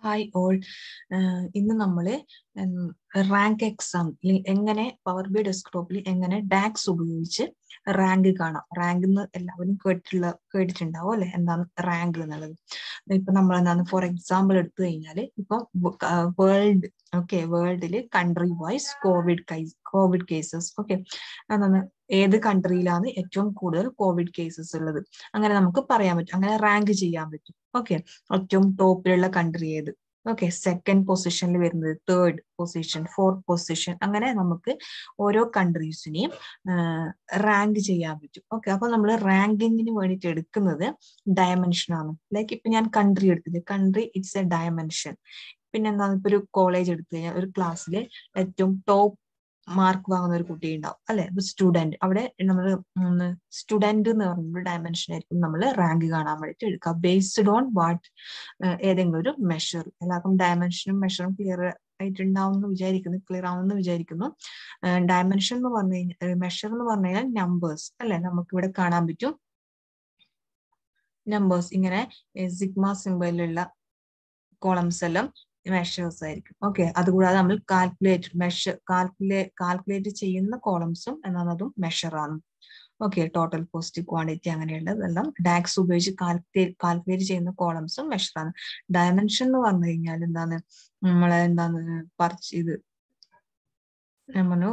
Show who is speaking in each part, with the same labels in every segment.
Speaker 1: hi all ഇന്ന് നമ്മൾ rank exam എങ്ങനെ പവർ ബി ഡെസ്ക്ടോപ്പിൽ എങ്ങനെ ഡാക്സ് ഉപയോഗിച്ച് റാങ്ക് കാണാം റാങ്ക് എന്ന് എല്ലാവരും കേട്ടിട്ടുള്ള കേട്ടിട്ടുണ്ടാവും അല്ലെ എന്താണ് റാങ്ക് എന്നുള്ളത് ഇപ്പൊ നമ്മൾ എന്താണ് ഫോർ എക്സാമ്പിൾ എടുത്തു കഴിഞ്ഞാൽ ഇപ്പൊ വേൾഡ് ഓക്കെ വേൾഡില് country wise covid covid cases okay എന്താണ് ഏത് കൺട്രിയിലാണ് ഏറ്റവും കൂടുതൽ കോവിഡ് കേസസ് ഉള്ളത് അങ്ങനെ നമുക്ക് പറയാൻ പറ്റും അങ്ങനെ റാങ്ക് ചെയ്യാൻ പറ്റും ഓക്കെ ഏറ്റവും ടോപ്പിലുള്ള കൺട്രി ഏത് ഓക്കെ സെക്കൻഡ് പൊസിഷനിൽ വരുന്നത് തേർഡ് പൊസിഷൻ ഫോർത്ത് പൊസിഷൻ അങ്ങനെ നമുക്ക് ഓരോ കൺട്രീസിനെയും റാങ്ക് ചെയ്യാൻ പറ്റും ഓക്കെ അപ്പൊ നമ്മൾ റാങ്കിങ്ങിന് വേണ്ടിയിട്ട് എടുക്കുന്നത് ഡയമെൻഷൻ ആണ് ലൈക്ക് ഇപ്പൊ ഞാൻ കൺട്രി എടുത്തത് കൺട്രി ഇറ്റ്സ് എ ഡയമെൻഷൻ പിന്നെ എന്താണ് ഇപ്പൊ ഒരു കോളേജ് എടുത്തു കഴിഞ്ഞാൽ ഒരു ക്ലാസ്സിലെ ഏറ്റവും ടോപ്പ് മാർക്ക് വാങ്ങുന്ന ഒരു കുട്ടി ഉണ്ടാവും അല്ലെ സ്റ്റുഡന്റ് അവിടെ നമ്മൾ സ്റ്റുഡന്റ് എന്ന് പറഞ്ഞൊരു ഡയമെൻഷൻ ആയിരിക്കും നമ്മൾ റാങ്ക് കാണാൻ വേണ്ടിയിട്ട് എടുക്കുക ബേസ്ഡ് ഓൺ വാട്ട് ഏതെങ്കിലും ഒരു മെഷർ എല്ലാവർക്കും ഡയമെൻഷനും മെഷറും ക്ലിയർ ആയിട്ടുണ്ടാവും എന്ന് വിചാരിക്കുന്നു ക്ലിയർ ആവുമെന്ന് വിചാരിക്കുന്നു ഡയമെൻഷൻ എന്ന് പറഞ്ഞു കഴിഞ്ഞാൽ മെഷർ എന്ന് പറഞ്ഞു കഴിഞ്ഞാൽ നമ്പേഴ്സ് അല്ലെ നമുക്ക് ഇവിടെ കാണാൻ പറ്റും നമ്പേഴ്സ് ഇങ്ങനെ സിഗ്മ സിമ്പലിലുള്ള കോളംസ് എല്ലാം മെഷേഴ്സ് ആയിരിക്കും ഓക്കെ അതുകൂടാതെ നമ്മൾ കാൽക്കുലേറ്റ് മെഷർ കാൽക്കുലേ കാൽക്കുലേറ്റ് ചെയ്യുന്ന കോളംസും എന്നതും മെഷറാണ് ഓക്കെ ടോട്ടൽ പോസിറ്റീവ് ക്വാണ്ടിറ്റി അങ്ങനെയുള്ളതെല്ലാം ഡാക്സ് ഉപയോഗിച്ച് കാൽക്കുലേറ്റ് കാൽക്കുലേറ്റ് ചെയ്യുന്ന കോളംസും മെഷറാണ് ഡയമെൻഷൻ എന്ന് പറഞ്ഞു കഴിഞ്ഞാൽ എന്താണ് നമ്മളെ എന്താണ് പർച്ച് ഇത് നമ്മൾ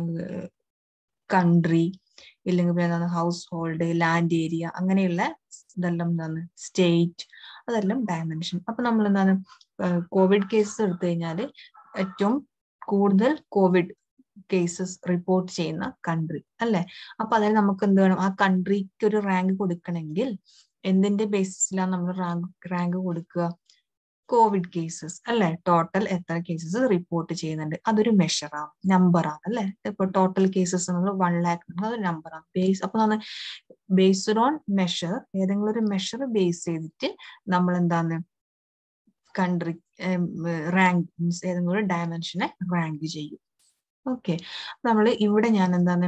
Speaker 1: കൺട്രി ഇല്ലെങ്കിൽ പിന്നെ എന്താണ് ഹൗസ് ഹോൾഡ് ലാൻഡ് ഏരിയ അങ്ങനെയുള്ള ഇതെല്ലാം എന്താണ് സ്റ്റേറ്റ് അതെല്ലാം ഡയമെൻഷൻ അപ്പൊ നമ്മൾ എന്താണ് കോവിഡ് കേസസ് എടുത്തു കഴിഞ്ഞാൽ ഏറ്റവും കൂടുതൽ കോവിഡ് കേസസ് റിപ്പോർട്ട് ചെയ്യുന്ന കൺട്രി അല്ലെ അപ്പൊ അതിൽ നമുക്ക് എന്ത് വേണം ആ കൺട്രിക്ക് ഒരു റാങ്ക് കൊടുക്കണമെങ്കിൽ എന്തിന്റെ ബേസിസിലാണ് നമ്മൾ റാങ്ക് റാങ്ക് കൊടുക്കുക കോവിഡ് കേസസ് അല്ലെ ടോട്ടൽ എത്ര കേസസ് റിപ്പോർട്ട് ചെയ്യുന്നുണ്ട് അതൊരു മെഷറാണ് നമ്പറാണ് അല്ലെ ഇപ്പൊ ടോട്ടൽ കേസസ് നമ്മൾ വൺ ലാക്ക് അതൊരു നമ്പറാണ് ബേസ് അപ്പൊ നമ്മൾ ബേസ്ഡ് ഓൺ മെഷർ ഏതെങ്കിലും ഒരു മെഷർ ബേസ് ചെയ്തിട്ട് നമ്മൾ എന്താണ് കൺട്രി റാങ്ക് മീൻസ് ഏതെങ്കിലും ഒരു ഡയമെൻഷനെ റാങ്ക് ചെയ്യും ഓക്കെ നമ്മൾ ഇവിടെ ഞാൻ എന്താണ്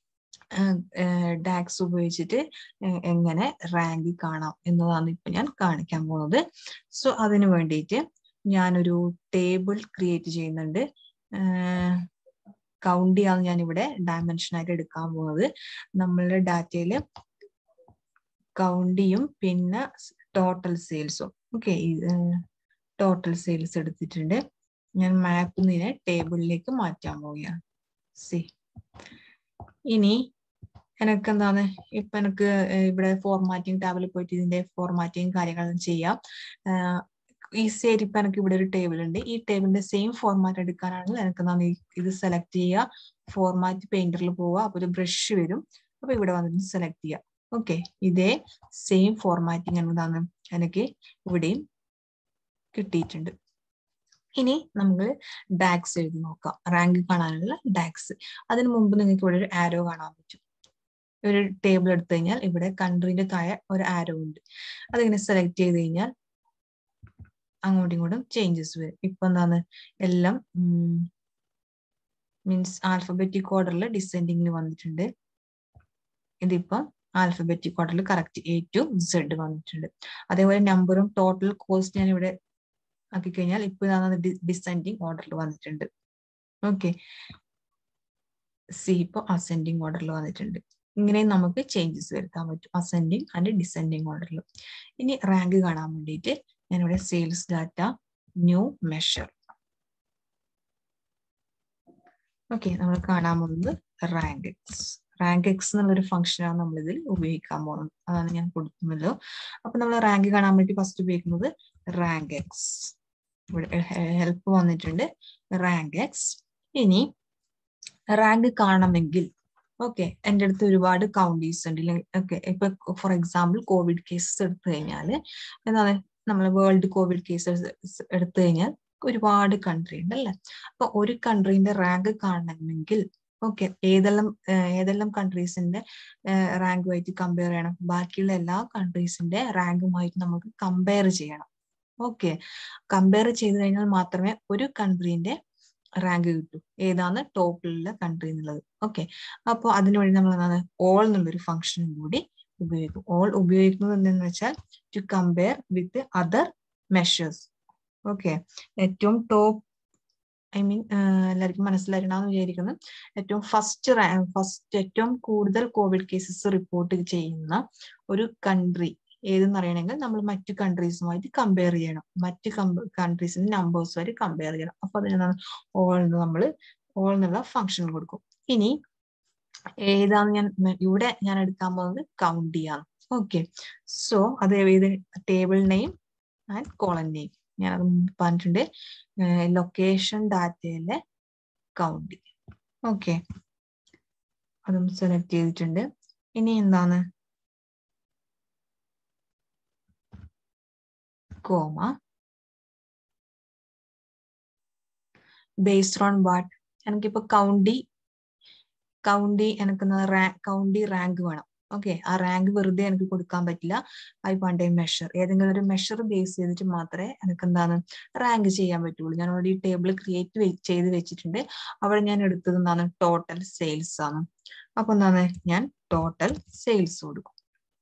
Speaker 1: ഡാക്സ് ഉപയോഗിച്ചിട്ട് എങ്ങനെ റാങ്ക് കാണാം എന്നതാണ് ഇപ്പൊ ഞാൻ കാണിക്കാൻ പോകുന്നത് സോ അതിനു വേണ്ടിയിട്ട് ഞാനൊരു ടേബിൾ ക്രിയേറ്റ് ചെയ്യുന്നുണ്ട് കൗണ്ടിയാണ് ഞാൻ ഇവിടെ ഡയമെൻഷൻ ആയിട്ട് എടുക്കാൻ പോകുന്നത് നമ്മളുടെ ഡാറ്റയിൽ കൗണ്ടിയും പിന്നെ ടോട്ടൽ സെയിൽസും ഓക്കെ ടോട്ടൽ സെയിൽസ് എടുത്തിട്ടുണ്ട് ഞാൻ മാപ്പിൽ നിന്ന് ടേബിളിലേക്ക് മാറ്റാൻ പോവുകയാണ് സി ഇനി എനിക്ക് എന്താണ് ഇപ്പൊ എനിക്ക് ഇവിടെ ഫോർമാറ്റിംഗ് ടാബിൽ പോയിട്ട് ഇതിന്റെ ഫോർമാറ്റിംഗ് കാര്യങ്ങളും ചെയ്യാം ഈസി ആയിട്ട് ഇപ്പൊ എനിക്ക് ഇവിടെ ഒരു ടേബിൾ ഉണ്ട് ഈ ടേബിളിന്റെ സെയിം ഫോർമാറ്റ് എടുക്കാനാണെങ്കിൽ എനിക്ക് എന്താണ് ഇത് സെലക്ട് ചെയ്യുക ഫോർമാറ്റ് പെയിന്ററിൽ പോവുക അപ്പൊ ഒരു ബ്രഷ് വരും അപ്പൊ ഇവിടെ വന്നിട്ട് സെലക്ട് ചെയ്യുക ഓക്കെ ഇതേ സെയിം ഫോർമാറ്റിംഗ് എന്താണ് എനിക്ക് ഇവിടെയും കിട്ടിയിട്ടുണ്ട് ഇനി നമ്മൾ ഡാക്സ് എഴുതി നോക്കാം റാങ്ക് കാണാനുള്ള ഡാക്സ് അതിനു മുമ്പ് നിങ്ങൾക്ക് ഇവിടെ ഒരു ആരോ കാണാൻ പറ്റും ഒരു ടേബിൾ എടുത്തു കഴിഞ്ഞാൽ ഇവിടെ കൺട്രീന്റെ താഴെ ഒരു ആരോ ഉണ്ട് അതിങ്ങനെ സെലക്ട് ചെയ്ത് കഴിഞ്ഞാൽ അങ്ങോട്ടും ഇങ്ങോട്ടും ചേഞ്ചസ് വരും ഇപ്പൊ എന്താണ് എല്ലാം മീൻസ് ആൽഫബറ്റിക് ഓർഡറിൽ ഡിസെൻഡിങ്ങിൽ വന്നിട്ടുണ്ട് ഇതിപ്പം ആൽഫബറ്റിക് ഓർഡറിൽ കറക്റ്റ് എ ടു സെഡ് വന്നിട്ടുണ്ട് അതേപോലെ നമ്പറും ടോട്ടൽ കോസ്റ്റ് ഞാൻ ഇവിടെ ആക്കി കഴിഞ്ഞാൽ ഇപ്പൊ ഇതാണ് ഡിസെൻഡിങ് ഓർഡറിൽ വന്നിട്ടുണ്ട് ഓക്കെ സി ഇപ്പൊ അസെൻഡിങ് ഓർഡറിൽ വന്നിട്ടുണ്ട് ഇങ്ങനെ നമുക്ക് ചേഞ്ചസ് വരുത്താൻ പറ്റും അസെൻഡിങ് ആൻഡ് ഡിസെൻഡിങ് ഓർഡറിൽ ഇനി റാങ്ക് കാണാൻ വേണ്ടിയിട്ട് ഞാനിവിടെ sales data new measure okay നമ്മൾ കാണാൻ പോകുന്നത് റാങ്ക് എക്സ് റാങ്ക് എക്സ് എന്നുള്ളൊരു ഫംഗ്ഷനാണ് നമ്മൾ ഇതിൽ ഉപയോഗിക്കാൻ പോകുന്നത് അതാണ് ഞാൻ കൊടുക്കുന്നല്ലോ അപ്പൊ നമ്മൾ റാങ്ക് കാണാൻ വേണ്ടി ഫസ്റ്റ് ഉപയോഗിക്കുന്നത് റാങ്ക് എക്സ് ഇവിടെ ഹെൽപ്പ് വന്നിട്ടുണ്ട് റാങ്ക് എക്സ് ഇനി റാങ്ക് കാണണമെങ്കിൽ ഓക്കെ എൻ്റെ അടുത്ത് ഒരുപാട് കൗണ്ടീസ് ഉണ്ട് ഓക്കെ ഇപ്പൊ ഫോർ എക്സാമ്പിൾ കോവിഡ് കേസസ് എടുത്തു കഴിഞ്ഞാൽ എന്താണ് നമ്മൾ വേൾഡ് കോവിഡ് കേസസ് എടുത്തു കഴിഞ്ഞാൽ ഒരുപാട് കൺട്രി ഉണ്ട് അല്ലേ അപ്പൊ ഒരു കൺട്രീന്റെ റാങ്ക് കാണണമെങ്കിൽ ഓക്കെ ഏതെല്ലാം ഏതെല്ലാം കൺട്രീസിന്റെ റാങ്കുമായിട്ട് കമ്പയർ ചെയ്യണം ബാക്കിയുള്ള എല്ലാ കൺട്രീസിന്റെ റാങ്കുമായിട്ട് നമുക്ക് കമ്പയർ ചെയ്യണം ഓക്കെ കമ്പയർ ചെയ്ത് കഴിഞ്ഞാൽ മാത്രമേ ഒരു കൺട്രീന്റെ റാങ്ക് കിട്ടൂ ഏതാണ് ടോപ്പിലുള്ള കൺട്രി എന്നുള്ളത് ഓക്കെ അപ്പോൾ അതിനുവേണ്ടി നമ്മൾ എന്താണ് ഓൾ എന്നുള്ളൊരു ഫംഗ്ഷനും കൂടി ഉപയോഗിക്കും ഓൾ ഉപയോഗിക്കുന്നത് എന്തെന്ന് വെച്ചാൽ to compare with other measures okay ഏറ്റവും ടോപ്പ് ഐ മീൻ എല്ലാവർക്കും മനസ്സിലാക്കണമെന്ന് വിചാരിക്കുന്നു ഏറ്റവും ഫസ്റ്റ് ഫസ്റ്റ് ഏറ്റവും കൂടുതൽ കോവിഡ് കേസസ് റിപ്പോർട്ട് ചെയ്യുന്ന ഒരു കൺട്രി ഏതെന്ന് അറിയണമെങ്കിൽ നമ്മൾ മറ്റു കൺട്രീസുമായിട്ട് കമ്പയർ ചെയ്യണം മറ്റ് കൺട്രീസിന്റെ നമ്പേഴ്സുമായിട്ട് കമ്പയർ ചെയ്യണം അപ്പൊ അതിനാണ് ഓൾ നമ്മൾ ഓൾ എന്നുള്ള ഫംഗ്ഷൻ കൊടുക്കും ഇനി ഏതാണ് ഞാൻ ഇവിടെ ഞാൻ എടുക്കാൻ പോകുന്നത് കൗണ്ട് ചെയ്യാം ഓക്കെ സോ അത് ഏത് table name and column name ഞാൻ അത് പറഞ്ഞിട്ടുണ്ട് ലൊക്കേഷൻ ഡാറ്റയിലെ കൗണ്ട് ഓക്കെ അതും സെലക്ട് ചെയ്തിട്ടുണ്ട് ഇനി എന്താണ് കോമ ബേസ്ഡ് ഓൺ വാട്ട് എനിക്കിപ്പോ കൗണ്ടി കൗണ്ടി എനിക്ക് കൗണ്ടി റാങ്ക് വേണം ഓക്കെ ആ റാങ്ക് വെറുതെ എനിക്ക് കൊടുക്കാൻ പറ്റില്ല ഐ വാണ്ട് എ മെഷർ ഏതെങ്കിലും ഒരു മെഷർ ബേസ് ചെയ്തിട്ട് മാത്രമേ എനിക്ക് എന്താണ് റാങ്ക് ചെയ്യാൻ പറ്റുള്ളൂ ഞാൻ ഓൾറെഡി ടേബിൾ ക്രിയേറ്റ് ചെയ്ത് വെച്ചിട്ടുണ്ട് അവിടെ ഞാൻ എടുത്തത് എന്താണ് ടോട്ടൽ സെയിൽസ് ആണ് അപ്പൊ എന്താണ് ഞാൻ ടോട്ടൽ സെയിൽസ് കൊടുക്കും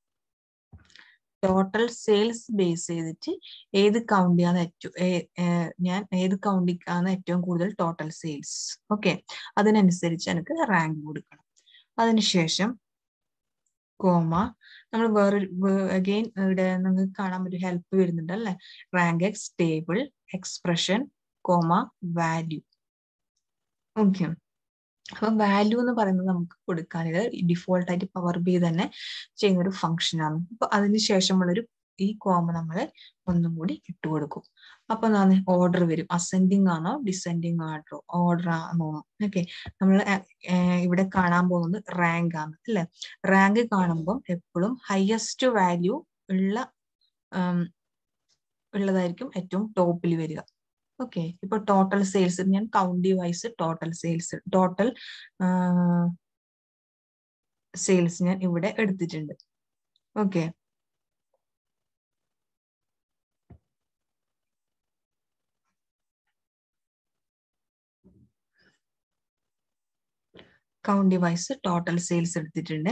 Speaker 1: ടോട്ടൽ സെയിൽസ് ബേസ് ചെയ്തിട്ട് ഏത് കൗണ്ടിയാണ് ഏറ്റവും ഞാൻ ഏത് കൗണ്ടിക്കാണ് ഏറ്റവും കൂടുതൽ ടോട്ടൽ സെയിൽസ് ഓക്കെ അതിനനുസരിച്ച് എനിക്ക് റാങ്ക് കൊടുക്കണം അതിനുശേഷം കോമ നമ്മൾ വേറൊരു അഗെയിൻ ഇവിടെ നിങ്ങൾക്ക് കാണാൻ ഒരു ഹെൽപ്പ് വരുന്നുണ്ട് അല്ലെ rank X table expression comma value okay അപ്പൊ വാല്യൂ എന്ന് പറയുന്നത് നമുക്ക് കൊടുക്കാനിത് ഡിഫോൾട്ട് ആയിട്ട് പവർ ബി തന്നെ ചെയ്യുന്ന ഒരു ഫംഗ്ഷൻ ആണ് അപ്പൊ അതിനുശേഷമുള്ളൊരു ഈ കോമ നമ്മൾ ഒന്നും കൂടി ഇട്ട് കൊടുക്കും അപ്പൊ എന്താണ് ഓർഡർ വരും അസെൻഡിങ് ആണോ ഡിസെൻഡിങ് ആണോ ഓർഡർ ആണോ ഓക്കെ നമ്മൾ ഇവിടെ കാണാൻ പോകുന്നത് റാങ്ക് ആണ് അല്ലെ റാങ്ക് കാണുമ്പോൾ എപ്പോഴും ഹയസ്റ്റ് വാല്യൂ ഉള്ള ഉള്ളതായിരിക്കും ഏറ്റവും ടോപ്പിൽ വരിക ഓക്കെ ഇപ്പൊ ടോട്ടൽ സെയിൽസ് ഞാൻ county wise total sales total sales ഞാൻ ഇവിടെ എടുത്തിട്ടുണ്ട് okay county wise total sales എടുത്തിട്ടുണ്ട്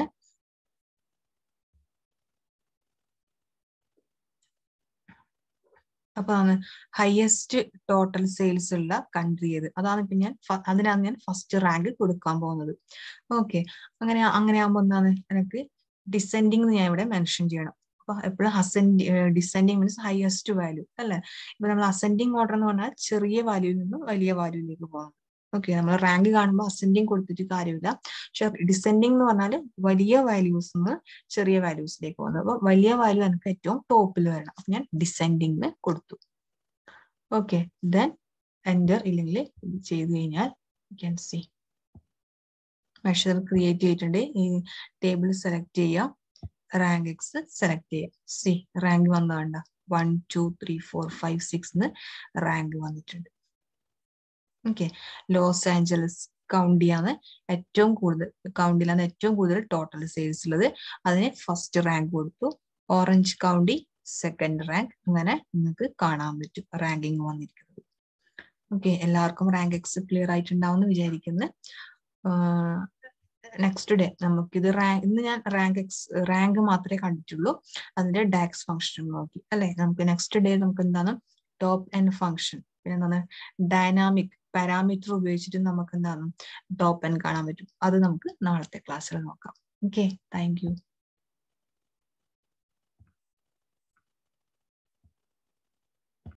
Speaker 1: അപ്പൊ ആണ് ഹയസ്റ്റ് ടോട്ടൽ സെയിൽസ് ഉള്ള കൺട്രി ഏത് അതാണ് ഇപ്പൊ ഞാൻ അതിനാണ് ഞാൻ ഫസ്റ്റ് റാങ്ക് കൊടുക്കാൻ പോകുന്നത് ഓക്കെ അങ്ങനെ അങ്ങനെ ആകുമ്പോൾ എന്താണ് എനിക്ക് ഡിസെൻഡിങ് ഞാൻ ഇവിടെ മെൻഷൻ ചെയ്യണം അപ്പൊ എപ്പോഴും ascendi descending means highest value അല്ലെ ഇപ്പൊ നമ്മൾ അസെൻഡിങ് ഓർഡർ എന്ന് പറഞ്ഞാൽ ചെറിയ വാല്യൂയിൽ നിന്നും വലിയ വാല്യൂയിലേക്ക് പോകണം ഓക്കെ നമ്മൾ റാങ്ക് കാണുമ്പോൾ അസെൻഡിങ് കൊടുത്തിട്ട് കാര്യമില്ല പക്ഷെ ഡിസെൻഡിങ് എന്ന് പറഞ്ഞാൽ വലിയ വാല്യൂസ് നിന്ന് ചെറിയ വാല്യൂസിലേക്ക് പോകുന്നത് അപ്പൊ വലിയ വാല്യൂ എനിക്ക് ഏറ്റവും ടോപ്പിൽ വരണം അപ്പൊ ഞാൻ ഡിസെൻഡിങ് കൊടുത്തു ഓക്കെ ദെൻ എൻ്റർ ഇല്ലെങ്കിൽ ഇത് ചെയ്ത് കഴിഞ്ഞാൽ ക്യാൻ സി മെഷർ ക്രിയേറ്റ് ചെയ്തിട്ടുണ്ട് ഈ ടേബിൾ സെലക്ട് ചെയ്യാം റാങ്ക് എക്സ് സെലക്ട് ചെയ്യാം സി റാങ്ക് വന്നതാണ്ട one two three four five six rank വന്നിട്ടുണ്ട് ഓക്കെ ലോസ് ആഞ്ചലസ് കൗണ്ടിയാണ് ഏറ്റവും കൂടുതൽ കൗണ്ടിലാണ് ഏറ്റവും കൂടുതൽ ടോട്ടൽ സെയിൽസ് ഉള്ളത് അതിന് ഫസ്റ്റ് റാങ്ക് കൊടുത്തു ഓറഞ്ച് കൗണ്ടി സെക്കൻഡ് റാങ്ക് അങ്ങനെ നിങ്ങൾക്ക് കാണാൻ പറ്റും റാങ്കിങ് വന്നിരിക്കുന്നത് ഓക്കെ എല്ലാവർക്കും റാങ്ക് എക്സ് ക്ലിയർ ആയിട്ടുണ്ടാവും എന്ന് വിചാരിക്കുന്നു നെക്സ്റ്റ് ഡേ നമുക്കിത് റാങ്ക് ഇന്ന് ഞാൻ റാങ്ക് എക്സ് റാങ്ക് മാത്രമേ കണ്ടിട്ടുള്ളൂ അതിന്റെ ഡാക്സ് ഫംഗ്ഷൻ നോക്കി അല്ലെ നമുക്ക് നെക്സ്റ്റ് ഡേ നമുക്ക് എന്താണ് ടോപ്പ് എൻ ഫംഗ്ഷൻ പിന്നെ എന്താണ് ഡൈനാമിക് പാരാമീറ്റർ ഉപയോഗിച്ചിട്ട് നമുക്ക് എന്താണ് ടോപ്പ് എൻ കാണാൻ പറ്റും അത് നമുക്ക് നാളത്തെ ക്ലാസ്സിൽ നോക്കാം ഓക്കെ താങ്ക് യു